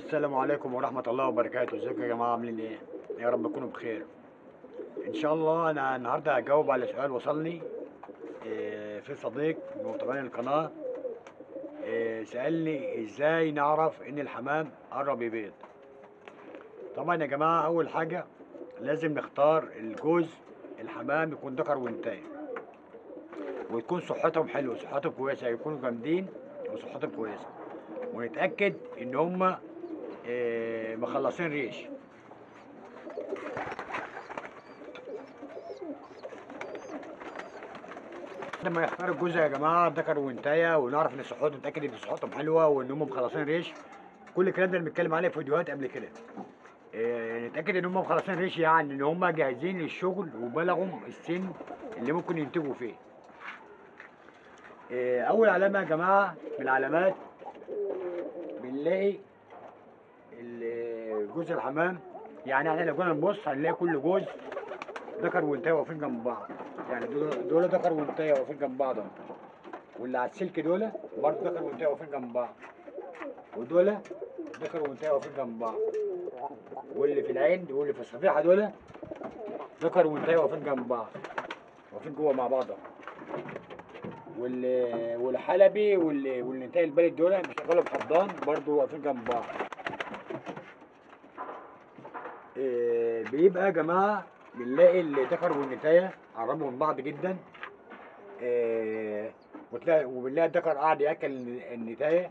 السلام عليكم ورحمة الله وبركاته، ازيكم يا جماعة عاملين ايه؟ يا رب تكونوا بخير. إن شاء الله أنا النهاردة هجاوب على سؤال وصلني إيه، في صديق من متابعين القناة إيه، سألني ازاي نعرف إن الحمام قرب يبيض. طبعا يا جماعة أول حاجة لازم نختار الجوز الحمام يكون ذكر وانتاي ويكون صحتهم حلوة صحتهم كويسة يكونوا جامدين وصحتهم كويسة ونتأكد إن هما إيه، مخلصين ريش لما يختار الجوز يا جماعة ذكر وانتاية ونعرف إن صحتهم نتأكد إن صحتهم حلوة وإن هم مخلصين ريش كل الكلام ده اللي بنتكلم عليه في فيديوهات قبل كده إيه، نتأكد إن هم مخلصين ريش يعني إن هم جاهزين للشغل وبلغوا السن اللي ممكن ينتجوا فيه إيه، أول علامة يا جماعة من العلامات بنلاقي ال- جوز الحمام يعني احنا لو جينا نبص هنلاقي كل جوز ذكر وانتايه واقفين جنب بعض يعني دول دول ذكر وانتايه واقفين جنب بعض اهو واللي على السلك دول برضه ذكر وانتايه واقفين جنب بعض ودول ذكر وانتايه واقفين جنب بعض واللي في العين واللي في الصفيحه دول ذكر وانتايه واقفين جنب بعض واقفين جوه مع بعض اهو وال- والحلبي وال- والنتايه البلد دول بيشتغلوا بحضان برضه واقفين جنب بعض إيه، بيبقى يا جماعه بنلاقي الذكر والنتايه قربوا من بعض جدا إيه، وتلاقي وبنلاقي الذكر قاعد ياكل النتايه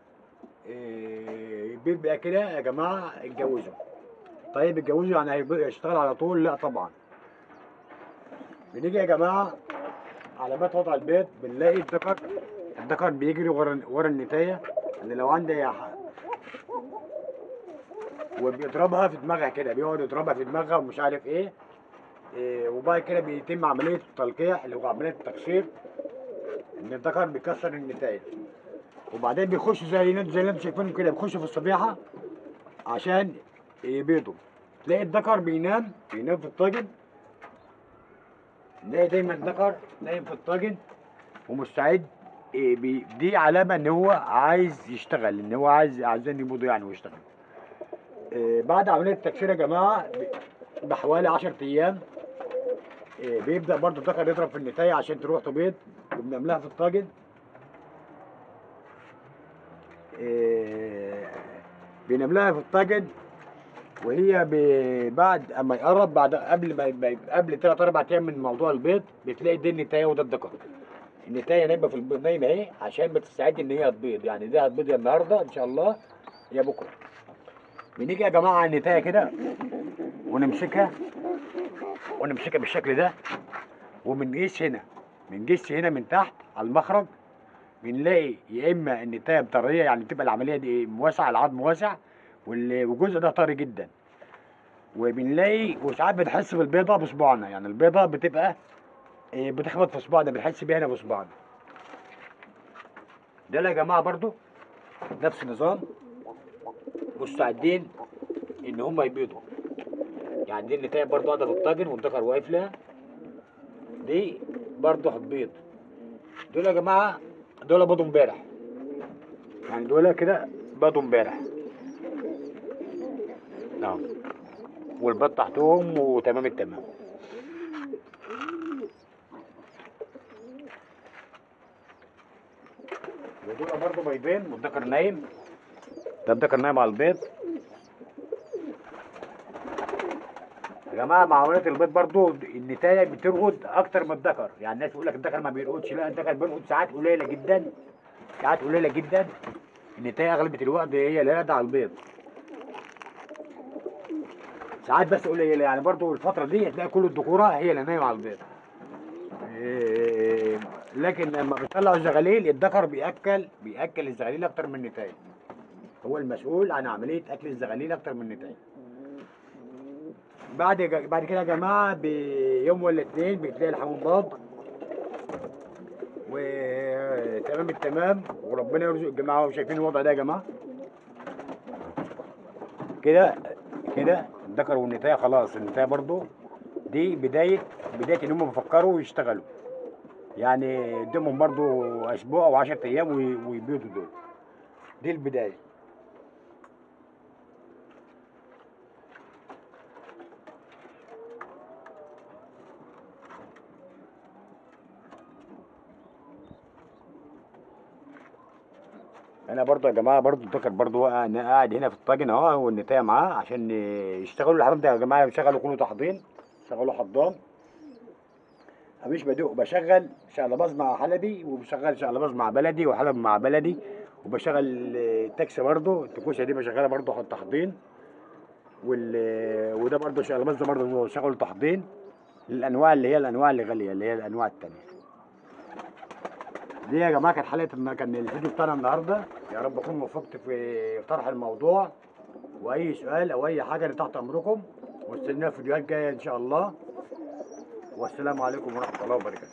إيه، بيبقى كده يا جماعه اتجوزوا طيب اتجوزوا يعني هيبقى يشتغل على طول لا طبعا بنيجي يا جماعه علامات وضع البيض بنلاقي الذكر الذكر بيجري ورا ورا النتايه اللي لو عندي ح- وبيضربها في دماغها كده بيقعد يضربها في دماغها ومش عارف ايه, إيه وبعد كده بيتم عمليه التلقيح اللي هو عمليه التكسير ان الذكر بيكسر النتايه وبعدين بيخش زي زي اللي انتم شايفينهم كده بيخشوا في الصبيحه عشان يبيضوا تلاقي الذكر بينام بينام في الطاجن نلاقي دايما الذكر نايم في الطاجن ومستعد إيه بي دي علامه ان هو عايز يشتغل ان هو عايز عايزين يبيضوا يعني ويشتغل إيه بعد عمليه التكسير يا جماعه ب- بحوالي 10 ايام إيه بيبدا برضه الذكر يضرب في النتايه عشان تروح تبيض وبنعملها في الطاجن إيه بنعملها في الطاجن وهي ب- بعد اما يقرب بعد قبل ما ما- قبل ثلاث اربع ايام من موضوع البيض بتلاقي دي النتايه وده الذكر النتايه نايمه في البيض نايمه اهي عشان بتستعد ان هي تبيض يعني دي هتبيض يا النهارده ان شاء الله يا بكره بنيجي يا جماعه على النتايه كده ونمسكها ونمسكها بالشكل ده وبنقيس هنا بنقيس هنا من تحت على المخرج بنلاقي يا اما النتايه طريه يعني بتبقى العمليه دي مواسعه العظم واسع وال- والجزء ده طري جدا وبنلاقي وساعات بنحس بالبيضه بصباعنا يعني البيضه بتبقى إيه، بتخبط في صباعنا بنحس بيها هنا بصباعنا ده يا جماعه برضو نفس النظام مستعدين ان هم يبيضوا يعني دي النتايه برضو قاعده في الطاجن والذكر واقف لها دي برضو هتبيض دول يا جماعه دول بيضوا امبارح يعني دول كده بيضوا امبارح نعم والبيض تحتهم وتمام التمام ودول برضه بيضين والذكر نايم ده الذكر نايم على البيض يا جماعه مع عمليه البيض برضه النتايه بترقد اكتر من الذكر يعني الناس بيقول لك الذكر ما بيرقدش لا الذكر بيرقد ساعات قليله جدا ساعات قليله جدا النتايه اغلبيه الوقت هي اللي قاعده على البيض ساعات بس قليله يعني برضه الفتره دي هتلاقي كل الذكوره هي اللي نايمه على البيض إيه، لكن لما بيطلعوا الزغاليل الذكر بياكل بياكل الزغاليل اكتر من النتايه هو المسؤول عن عمليه اكل الزغاليل اكتر من النتايه بعد بعد كده يا جماعه بيوم ولا اتنين بتلاقي الحمام باض وتمام التمام وربنا يرزق الجماعه وشايفين الوضع ده يا جماعه كده كده الذكر والنتايه خلاص النتايه برضو دي بدايه بدايه ان هم بيفكروا يشتغلوا يعني قدامهم برضو اسبوع او 10 ايام وي- ويبيضوا دول دي البدايه انا برضو يا جماعه برضو الدكر برضو واقع- أنا قاعد هنا في الطاجن اهو والنتايه معاه عشان يشتغلوا الحمام ده يا جماعه يشغلوا كله تحضين يشغلوا حضان مش بدوق بشغل شقلباز مع حلبي وبشغل شقلباز مع بلدي وحلب مع بلدي وبشغل آه، تاكسي برضو التكوشه دي بشغلها برضو تحضين وال وده برضو شقلباز ده برضو شغل تحضين الانواع اللي هي الانواع اللي غاليه اللي هي الانواع التانيه دي يا جماعه كانت حلقه النا- كان الفيديو بتاعنا النهارده يا رب اكون وفقت في طرح الموضوع واي سؤال او اي حاجه أنا تحت امركم واستنى فيديوهات جايه ان شاء الله والسلام عليكم ورحمه الله وبركاته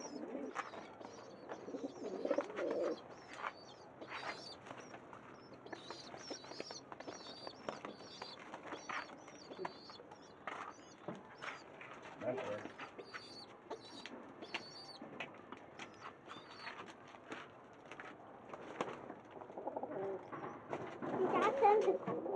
انت عارفه امسك